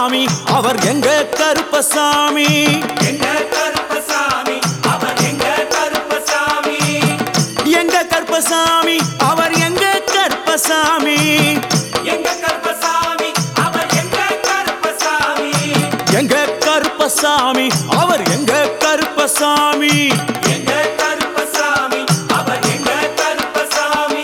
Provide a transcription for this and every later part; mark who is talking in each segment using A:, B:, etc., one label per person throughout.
A: கருப்பசாமி அவர் எங்க கருப்பசாமி
B: எங்க கருப்பசாமி அவர் எங்க கருப்பசாமி
A: எங்க கருப்பசாமி அவர் எங்க கருப்பசாமி
B: எங்க கருப்பசாமி அவர் எங்க கருப்பசாமி
A: எங்க கருப்பசாமி அவர் எங்க கருப்பசாமி
B: எங்க கருப்பசாமி அவர் எங்க கருப்பசாமி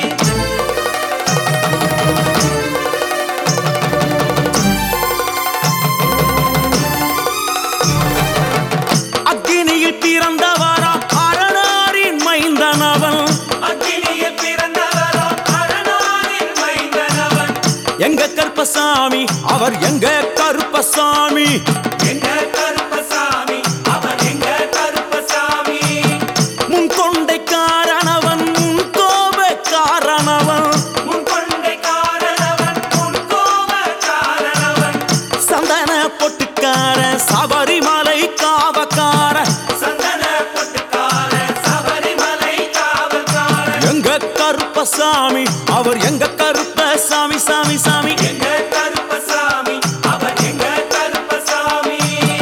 A: அக்கினியில் பிறந்தவரா அரணாரின் மைந்தனவன்
B: அக்கினியில் பிறந்தவரோ அரணாரின் மைந்தனவன்
A: எங்க கருப்பசாமி அவர் எங்க கருப்பசாமி
B: எங்க கருப்பசாமி அவர் எங்க கருப்பசாமி
A: முன் கொண்டை காரணவன் முன் கோப காரணவன்
B: முன் கொண்டை காரணவன் முன் கோப காரணவன்
A: சந்தன பொட்டுக்கார சபரிமலை காவக்கார
B: சந்தன பொட்டுக்கார சபரிமலை காவல்காரன்
A: எங்க கருப்பசாமி அவர் எங்க கருப்பசாமி சாமி சாமி
B: எங்க கருப்பசாமி அவர் எங்க கருப்பசாமி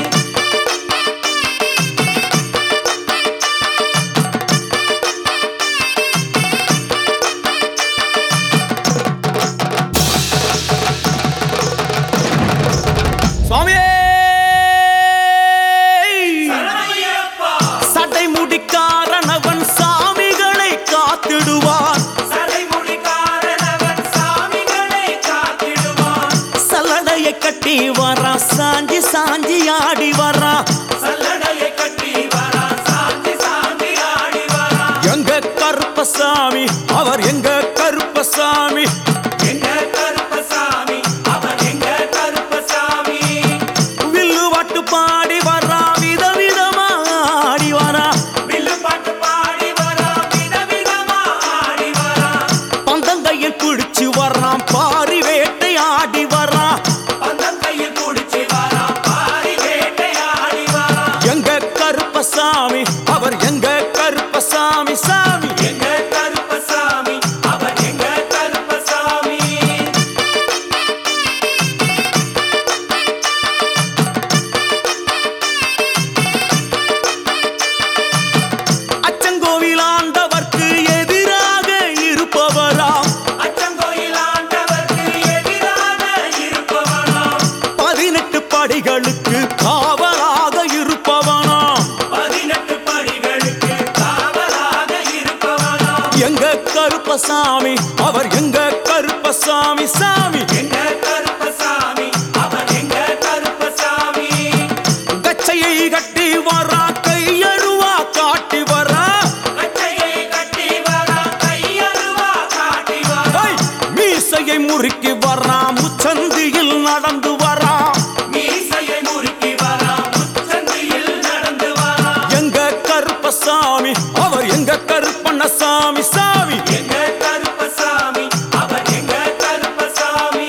A: சுவாமியே
B: சரணமையப்பா
A: சட்டை முடிக்காரனவன் சாமிகளை காத்திடுவான்
B: சடைமுடி காரணவன் சாமிகளை காத்திடுவான்
A: சல்லடையை கட்டி வரான் சாஞ்சி சாஞ்சி ஆடி வரான்
B: சல்லடையை கட்டி வரா சாந்தி சாந்தி ஆடி வரா
A: எங்க கருப்பசாமி அவர் எங்க கருப்பசாமி
B: எங்க கருப்பசாமி அவர் எங்க கருப்பசாமி
A: வில்லு வாட்டு பாடி வரா விதவிதமா ஆடி வரா
B: வில்லு பாட்டு பாடி வரா விதவிதமா ஆடி வரா
A: பந்தங்கையில் குடிச்சு வர்றான் பாரி வேட்டை ஆடி வரான்
B: பந்தம் கையில் குடிச்சு வரா பாரி வேட்டையாடி வரா
A: எங்க கருப்பசாமி அவர் எங்க கருப்பசாமி சாமி
B: எங்க கருப்பசாமி அவர் எங்க கருப்பசாமி
A: அச்சங்கோவில் ஆண்டவர்க்கு எதிராக இருப்பவராம்
B: அச்சங்கோயில் ஆண்டவர்க்கு எதிராக இருப்பவனாம்
A: பதினெட்டு படிகளுக்கு காவலாக இருப்பவனாம்
B: பதினெட்டு படிகளுக்கு காவலாக இருப்பவனாம்
A: எங்க கருப்பசாமி அவர் எங்க கருப்பசாமி சாமி
B: எங்க கருப்பசாமி அவர் எங்க கருப்பசாமி
A: கச்சையை கட்டி வரா கையழுவா காட்டி வரா
B: கச்சையை கட்டி வரா கையருவா காட்டி வரா
A: ஐ, மீசையை முறுக்கி வரா முச்சந்தியில் நடந்து வரா
B: மீசையை முறுக்கி வரா முச்சந்தியில் நடந்து வரா
A: எங்க கருப்பசாமி அவர் எங்க கருப்பண்ணசாமி சாமி
B: எங்க கருப்பசாமி அவர் எங்க கருப்பசாமி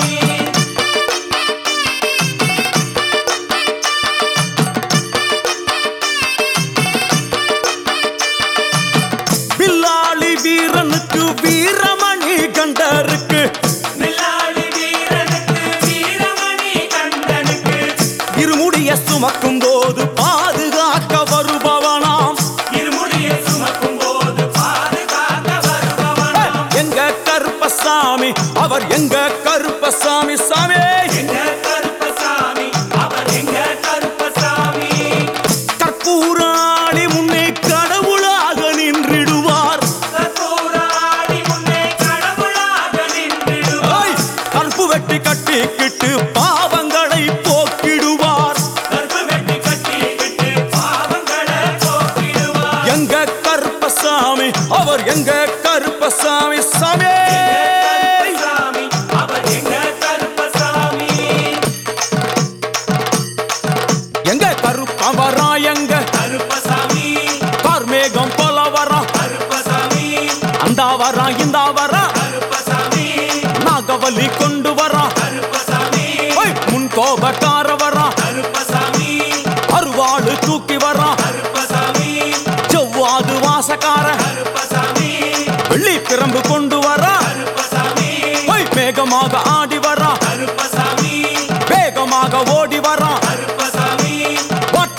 A: வில்லாளி வீரனுக்கு வீரமணி கண்டருக்கு
B: மில்லாளி வீரனுக்கு வீரமணி கண்டனுக்கு
A: இருமுடிய சுமக்கும் போது பாதுகாக்க வருபவனாம்
B: இருமுடிய சுமக்கும் போது பாதுகாக்க வருபவனாம்
A: எங்க கருப்பசாமி அவர் எங்க கருப்பசாமி சாமி
B: எங்க கருப்பசாமி அவர் எங்க கருப்பசாமி
A: கற்பூராளி முன்னே கடவுளாக நின்றிடுவார்
B: கற்பூராடி முன்னே கடவுளாக நின்றிடுவார்
A: ஐ, கற்பு வெட்டி கட்டிக்கிட்டு பாவங்களை போக்கிடுவார்
B: கற்பு வெட்டி கட்டிக்கிட்டு பாவங்களை போக்கிடுவார்
A: எங்க கருப்பசாமி அவர் எங்க கருப்பசாமி சாமி
B: கருப்பசாமி அவர் எங்க கருப்பசாமி
A: எங்க கருப்பம் வரா எங்க
B: கருப்பசாமி
A: கார்மேகம் போல வரா
B: கருப்பசாமி
A: அந்த வரா இந்த வரா
B: கருப்பசாமி
A: நாகவலி கொண்டு வரா
B: கருப்பசாமி
A: ஐ, முன் கோபக்கார வரா
B: கருப்பசாமி
A: அருவாடு தூக்கி வரா
B: கருப்பசாமி
A: செவ்வாது வாசக்கார
B: கருப்பசாமி
A: வெள்ளி பிரம்பு கொண்டு வரா
B: கருப்பசாமி
A: ஐ, வேகமாக ஆடி வரா
B: கருப்பசாமி
A: வேகமாக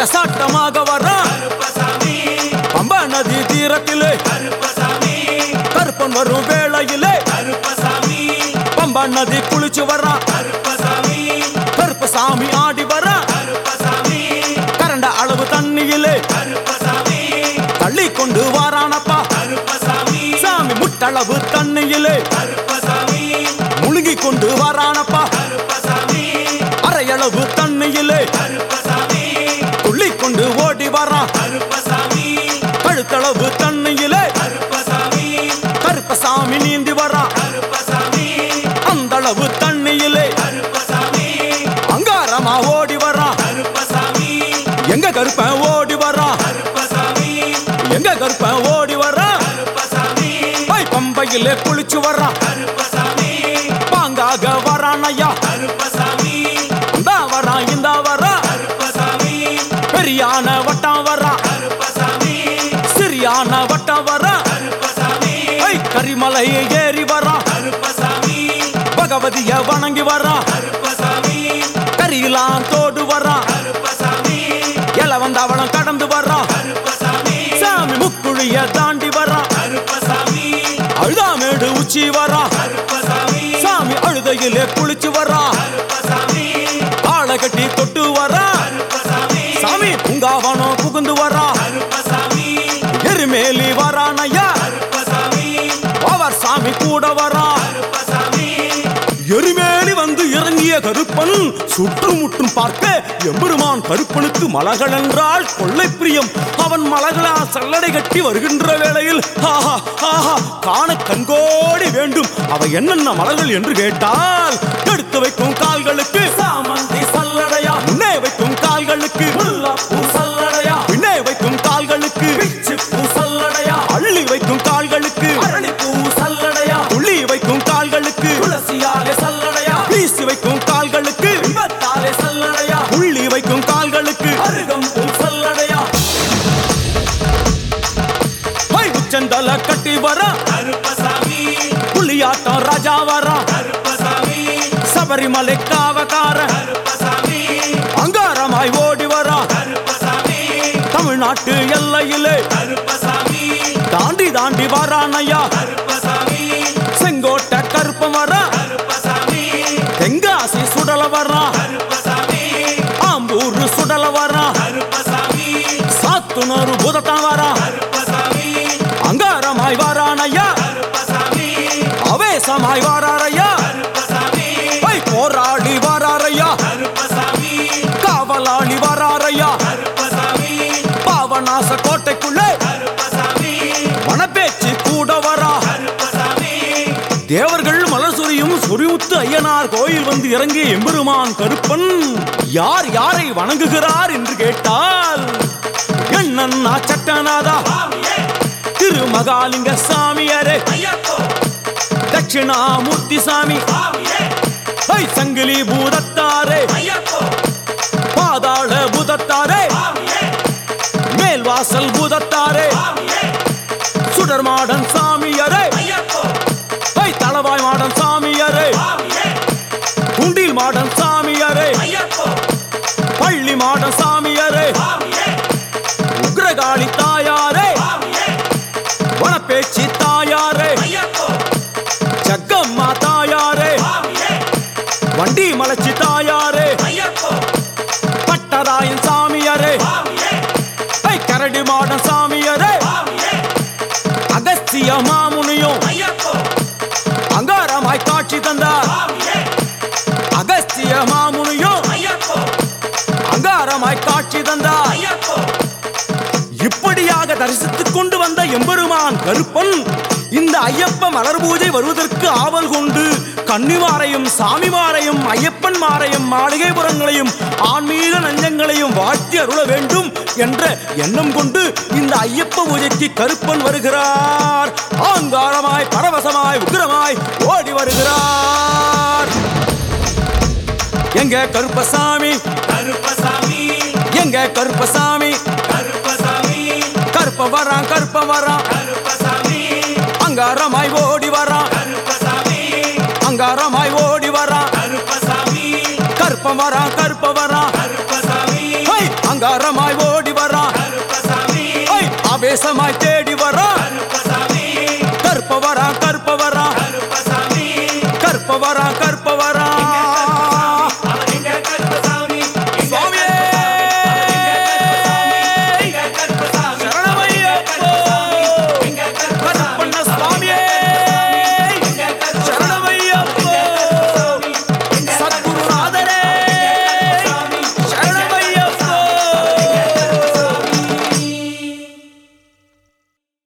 A: சாட்டமாக வரான்
B: கருப்பசாமி
A: பம்பா நதி தீரத்திலே
B: கருப்பசாமி
A: கருப்பன் வரும் வேளையிலே
B: கருப்பசாமி
A: பம்பா நதி குளிச்சு வரான்
B: கருப்பசாமி
A: கருப்பசாமி ஆடி வரான்
B: கருப்பசாமி
A: கரண்ட அளவு தண்ணியிலே
B: கருப்பசாமி
A: தள்ளி கொண்டு வாரானப்பா
B: கருப்பசாமி
A: சாமி முட்டளவு தண்ணியிலே
B: கருப்பசாமி
A: முழுங்கி கொண்டு வாரானப்பா
B: கருப்பசாமி
A: அரையளவு தண்ணியிலே
B: கருப்பசாமி
A: துள்ளி கொண்டு ஓடி வரான்
B: கருப்பசாமி
A: கழுத்தளவு தண்ணியிலே
B: கருப்பசாமி
A: கருப்பசாமி நீந்தி வரான்
B: கருப்பசாமி
A: அந்த அளவு தண்ணியிலே
B: கருப்பசாமி
A: அங்காரமா ஓடி வரான்
B: கருப்பசாமி
A: எங்க கருப்பன் ஓடி வரான்
B: கருப்பசாமி
A: எங்க கருப்பன் ஓடி வரான்
B: கருப்பசாமி
A: பை பம்பையிலே குளிச்சு வரான்
B: கருப்பசாமி
A: பாங்காக வரான் ஐயா
B: கருப்பசாமி
A: இந்த வரான் இந்த வரான்
B: கருப்பசாமி
A: பெரியான வட்டம் வரான்
B: கருப்பசாமி
A: சிறியான வட்டம் வரான்
B: கருப்பசாமி
A: ஐ கரிமலை ஏறி வரான்
B: கருப்பசாமி
A: பகவதிய வணங்கி வரான்
B: கருப்பசாமி
A: கரியெல்லாம் தோடு வரான்
B: கருப்பசாமி
A: இளவந்தவளம் கடந்து வரான்
B: கருப்பசாமி
A: சாமி முக்குழிய தாண்டி வரான்
B: கருப்பசாமி
A: அழுதாமேடு உச்சி வரான்
B: கருப்பசாமி
A: சாமி அழுதையிலே குளிச்சு வரான்
B: கருப்பசாமி
A: ஆளை கட்டி தொட்டு வரான்
B: கருப்பசாமி
A: சாமி பூங்காவனம் புகுந்து வரான்
B: கருப்பசாமி
A: எருமேலி வரான் ஐயா
B: கருப்பசாமி
A: அவர் சாமி கூட வரான்
B: கருப்பசாமி
A: எருமேலி வந்து இறங்கிய கருப்பன் சுற்றுமுற்றும் பார்க்க எம்பெருமான் கருப்பனுக்கு மலகள் என்றால் கொள்ளை பிரியம் அவன் மலகளால் சல்லடை கட்டி வருகின்ற வேளையில் ஆஹா ஆஹா காண கண்கோடி வேண்டும் அவை என்னென்ன மலர்கள் என்று கேட்டால் எடுத்து வைக்கும் கால்களுக்கு சாமந்தி சல்லடையா முன்னே வைக்கும் கால்களுக்கு முல்லைப்பூ சல்லடையா பின்னே வைக்கும் கால்களுக்கு பிச்சிப்பூ சல்லடையா அள்ளி வைக்கும் கால்களுக்கு அரளிப்பூ சல்லடையா துள்ளி வைக்கும் கால்களுக்கு துளசியாலே சல்லடையா வீசி வைக்கும் கால்களுக்கு விபத்தாலே சல்லடையா உள்ளி வைக்கும் கால்களுக்கு அருகம்பூ சல்லடையா ஹை உச்சந்தல கட்டி வர
B: கருப்பசாமி
A: புலியாட்டம் ராஜா வர
B: கருப்பசாமி
A: சபரிமலை காவக்கார
B: கருப்பசாமி
A: அங்காரமாய் ஓடி வர
B: கருப்பசாமி
A: தமிழ்நாட்டு எல்லையிலே
B: கருப்பசாமி
A: தாண்டி தாண்டி வரானையா
B: கருப்பசாமி
A: செங்கோட்டை கருப்பம் வர
B: கருப்பசாமி
A: தெங்காசி சுடல வர
B: கருப்பசாமி
A: ஆம்பூர் சுடல வர
B: கருப்பசாமி
A: சாத்துனூர் புதத்தான் வர
B: கருப்பசாமி
A: அங்காரமாய் வாரானையா
B: கருப்பசாமி
A: அவேசமாய் வாராரையா
B: கருப்பசாமி
A: பை போராடி வாராரையா
B: கருப்பசாமி
A: காவலாளி வாராரையா
B: கருப்பசாமி
A: பாவநாச கோட்டைக்குள்ளே
B: கருப்பசாமி
A: வனப்பேச்சு கூட வரா
B: கருப்பசாமி
A: தேவர்கள் மலர் சொரியும் சொரிமுத்து ஐயனார் கோயில் வந்து இறங்கிய எம்பெருமான் கருப்பன் யார் யாரை வணங்குகிறார் என்று கேட்டால் என்னன்னா சட்டநாதா
B: சுவாமியே
A: திருமகாலிங்க சாமியாரே
B: ஐயப்போ
A: தட்சிணாமூர்த்தி சாமி
B: சுவாமியே
A: ஐ சங்கிலி பூதத்தாரே
B: ஐயப்போ
A: பாதாள பூதத்தாரே
B: சுவாமியே
A: மேல்வாசல் பூதத்தாரே
B: சுவாமியே
A: சுடர்மாடன் சாமியாரே
B: ஐயப்போ
A: ஐ தளவாய் மாடன் சாமியாரே
B: சுவாமியே
A: குண்டில் மாடன் சாமியாரே
B: ஐயப்போ
A: பள்ளி மாடன் சாமியாரே
B: சுவாமியே
A: உக்ரகாளி தாயாரே
B: சுவாமியே
A: வனப்பேச்சி தாயாரே
B: ஐயப்போ
A: ஜக்கம்மா தாயாரே
B: சுவாமியே
A: வண்டி மலைச்சி தாயாரே
B: ஐயப்போ
A: பட்டராயன் சாமியாரே
B: சுவாமியே
A: ஐ கரடி மாடன் சாமியாரே
B: சுவாமியே
A: அகஸ்திய மாமுனியும்
B: ஐயப்போ
A: அங்காரமாய் காட்சி தந்தார்
B: சுவாமியே
A: அகஸ்திய மாமுனியும்
B: ஐயப்போ
A: அங்காரமாய் காட்சி தந்தார்
B: ஐயப்போ
A: இப்படியாக தரிசித்துக் கொண்டு வந்த எம்பெருமான் கருப்பன் இந்த ஐயப்ப மலர் பூஜை வருவதற்கு ஆவல் கொண்டு கன்னிமாரையும் சாமிமாரையும் ஐயப்பன் மாரையும் மாளிகைபுரங்களையும் ஆன்மீக நஞ்சங்களையும் வாழ்த்தி அருள வேண்டும் என்ற எண்ணம் கொண்டு இந்த ஐயப்ப பூஜைக்கு கருப்பன் வருகிறார் ஆங்காரமாய் பரவசமாய் உக்கிரமாய் ஓடி வருகிறார் எங்க கருப்பசாமி
B: கருப்பசாமி
A: எங்க கருப்பசாமி
B: கருப்பசாமி
A: கருப்ப வரான் கருப்ப வரான்
B: கருப்பசாமி
A: அங்காரமாய் ஓடி வரான்
B: கருப்பசாமி
A: அங்காரமாய் ஓடி வரான்
B: கருப்பசாமி
A: கருப்ப வரான் கருப்ப வரான்
B: கருப்பசாமி
A: ஹை! அங்காரமாய் தேசமாய்